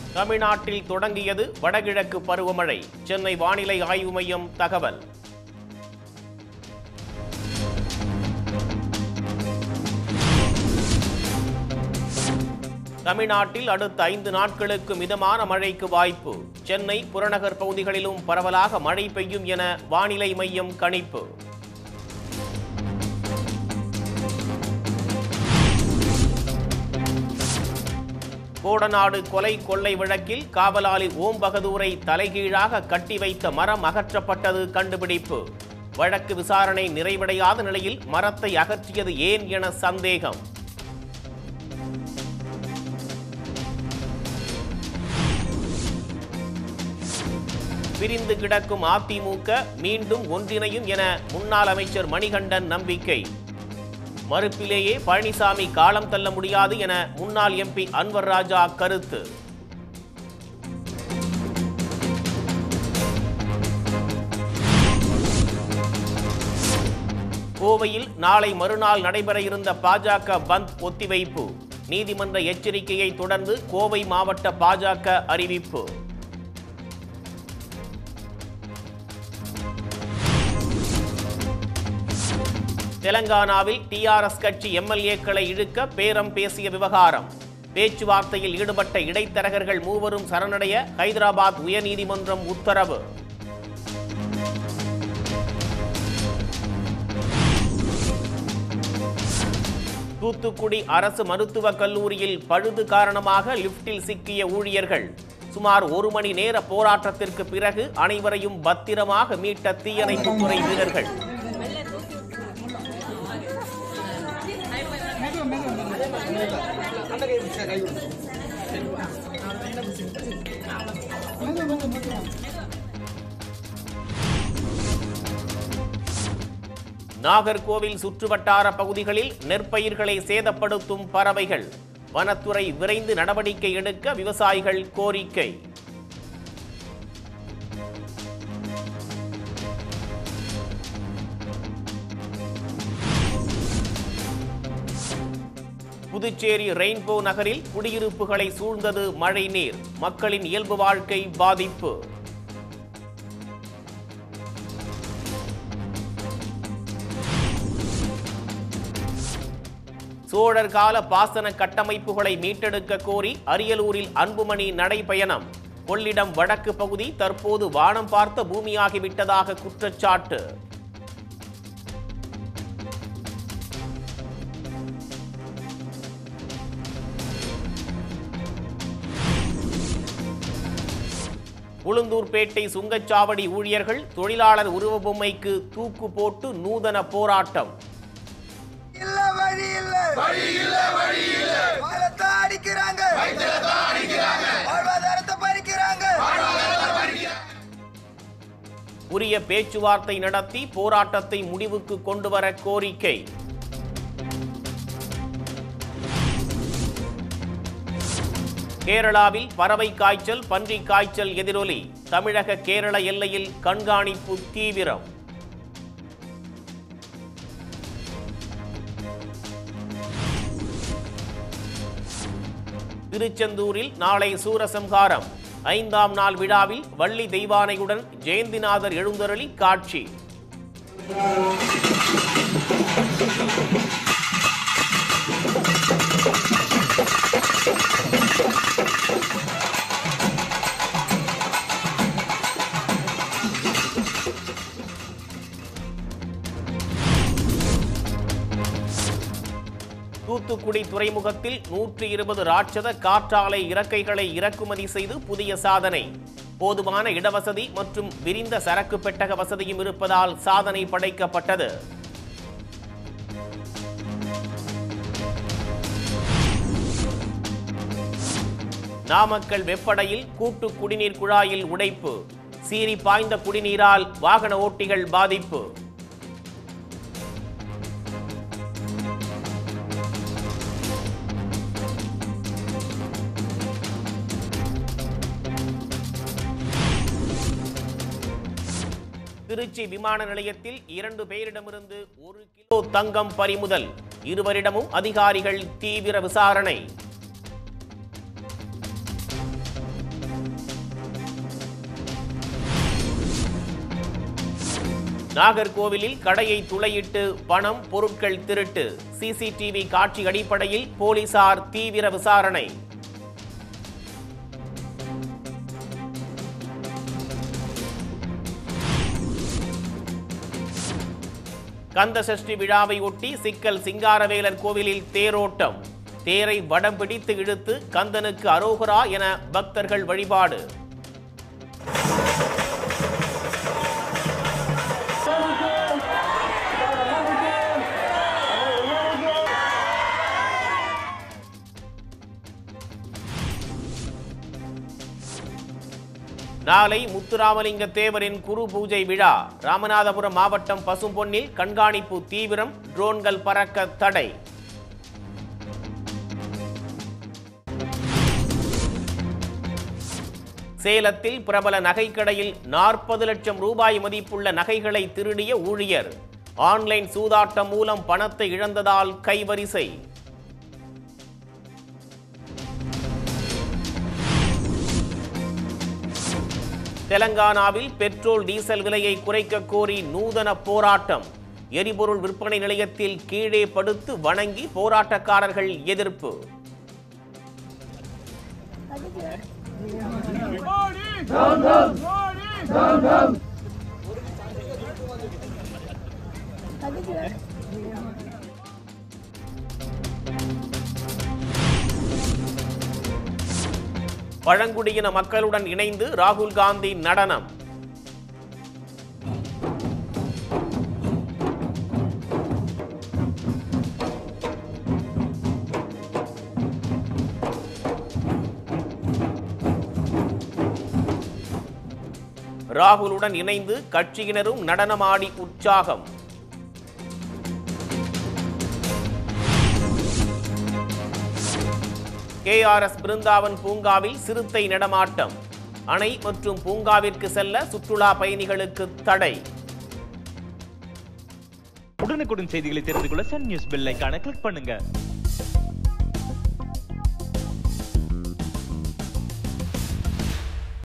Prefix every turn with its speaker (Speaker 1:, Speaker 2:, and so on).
Speaker 1: தமிழ்நாட்டில் தொடங்கியது வடகிழக்கு பருவமழை சென்னை வானிலை ஆய்வு மையம் தகவல் தமிழ்நாட்டில் அடுத்த ஐந்து நாட்களுக்கு மிதமான மழைக்கு வாய்ப்பு சென்னை புறநகர் பகுதிகளிலும் பரவலாக மழை பெய்யும் என வானிலை மையம் கணிப்பு கோடநாடு கொலை கொள்ளை வழக்கில் காவலாளி ஓம் பகதூரை தலைகீழாக கட்டி வைத்த மரம் அகற்றப்பட்டது கண்டுபிடிப்பு வழக்கு விசாரணை நிறைவடையாத நிலையில் மரத்தை அகற்றியது ஏன் என சந்தேகம் பிரிந்து கிடக்கும் அதிமுக மீண்டும் ஒன்றிணையும் என முன்னாள் அமைச்சர் மணிகண்டன் நம்பிக்கை மறுப்பிலேயே பழனிசாமி காலம் தள்ள முடியாது என முன்னாள் எம்பி அன்வர் ராஜா கருத்து கோவையில் நாளை மறுநாள் நடைபெற இருந்த பாஜக பந்த் ஒத்திவைப்பு நீதிமன்ற எச்சரிக்கையை தொடர்ந்து கோவை மாவட்ட பாஜக அறிவிப்பு தெலங்கானாவில் டிஆர்எஸ் கட்சி எம்எல்ஏக்களை இழுக்க பேரம் பேசிய விவகாரம் பேச்சுவார்த்தையில் ஈடுபட்ட இடைத்தரகர்கள் மூவரும் சரணடைய ஹைதராபாத் உயர்நீதிமன்றம் உத்தரவு தூத்துக்குடி அரசு மருத்துவக் கல்லூரியில் பழுது காரணமாக லிப்டில் சிக்கிய ஊழியர்கள் சுமார் ஒரு மணி நேர போராட்டத்திற்கு பிறகு அனைவரையும் பத்திரமாக மீட்ட தீயணைப்புத்துறை வீரர்கள் நாகர்கோவில் சுற்றுவட்டார பகுதிகளில் நெற்பயிர்களை சேதப்படுத்தும் பறவைகள் வனத்துறை விரைந்து நடவடிக்கை எடுக்க விவசாயிகள் கோரிக்கை புதுச்சேரி ரெயின்போ நகரில் குடியிருப்புகளை சூழ்ந்தது மழை நீர் மக்களின் இயல்பு வாழ்க்கை பாதிப்பு சோழர் கால பாசன கட்டமைப்புகளை மீட்டெடுக்க கோரி அரியலூரில் அன்புமணி நடைபயணம் கொள்ளிடம் வடக்கு பகுதி தற்போது வானம் பார்த்த பூமியாகிவிட்டதாக குற்றச்சாட்டு உளுந்தூர்பேட்டை சுங்கச்சாவடி ஊழியர்கள் தொழிலாளர் உருவ பொம்மைக்கு தூக்கு போட்டு நூதன போராட்டம்
Speaker 2: இல்ல வழி இல்ல வழி இல்ல வழி இல்ல வாழத்தை அடிக்கிறாங்க அடிக்கிறாங்க வாழ்வாதாரத்தை பறிக்கிறாங்க
Speaker 1: உரிய பேச்சுவார்த்தை நடத்தி போராட்டத்தை முடிவுக்கு கொண்டு வர கோரிக்கை கேரளாவில் பறவை காய்ச்சல் பன்றி காய்ச்சல் எதிரொலி தமிழக கேரள எல்லையில் கண்காணிப்பு தீவிரம் திருச்செந்தூரில் நாளை சூரசம்ஹாரம் ஐந்தாம் நாள் விழாவில் வள்ளி தெய்வானையுடன் ஜெயந்திநாதர் எழுந்தருளி காட்சி தூத்துக்குடி துறைமுகத்தில் நூற்றி இருபது ராட்சத காற்றாலை இறக்கைகளை இறக்குமதி செய்து புதிய சாதனை போதுமான இடவசதி மற்றும் விரிந்த சரக்கு பெட்டக வசதியும் இருப்பதால் சாதனை படைக்கப்பட்டது நாமக்கல் வெப்படையில் கூட்டு குடிநீர் குழாயில் உடைப்பு சீறி பாய்ந்த குடிநீரால் வாகன ஓட்டிகள் பாதிப்பு திருச்சி விமான நிலையத்தில் இரண்டு பேரிடமிருந்து ஒரு கிலோ தங்கம் பறிமுதல் இருவரிடமும் அதிகாரிகள் தீவிர விசாரணை நாகர்கோவிலில் கடையை துளையிட்டு பணம் பொருட்கள் திருட்டு சிசிடிவி காட்சி அடிப்படையில் போலீசார் தீவிர விசாரணை கந்த சஷ்டி விழாவை ஒட்டி சிக்கல் சிங்காரவேலர் கோவிலில் தேரோட்டம் தேரை வடம் பிடித்து இழுத்து கந்தனுக்கு அரோகரா என பக்தர்கள் வழிபாடு நாளை முத்துராமலிங்க தேவரின் குரு பூஜை விழா ராமநாதபுரம் மாவட்டம் பசும்பொன்னில் கண்காணிப்பு தீவிரம் ட்ரோன்கள் பறக்க தடை சேலத்தில் பிரபல நகைக்கடையில் நாற்பது லட்சம் ரூபாய் மதிப்புள்ள நகைகளை திருடிய ஊழியர் ஆன்லைன் சூதாட்டம் மூலம் பணத்தை இழந்ததால் கைவரிசை தெலங்கானாவில் பெட்ரோல் டீசல் விலையை குறைக்க கோரி நூதன போராட்டம் எரிபொருள் விற்பனை நிலையத்தில் கீழே படுத்து வணங்கி போராட்டக்காரர்கள் எதிர்ப்பு பழங்குடியின மக்களுடன் இணைந்து ராகுல் காந்தி நடனம் ராகுலுடன் இணைந்து கட்சியினரும் நடனமாடி உற்சாகம் கேஆர்எஸ் பிருந்தாவன் பூங்காவில் சிறுத்தை நடமாட்டம் அணை மற்றும் பூங்காவிற்கு செல்ல சுற்றுலா பயணிகளுக்கு தடை
Speaker 3: உடனுக்குடன் செய்திகளை தெரிந்து கொள்ள சன் நியூஸ் பெல் ஐகானை கிளிக் பண்ணுங்க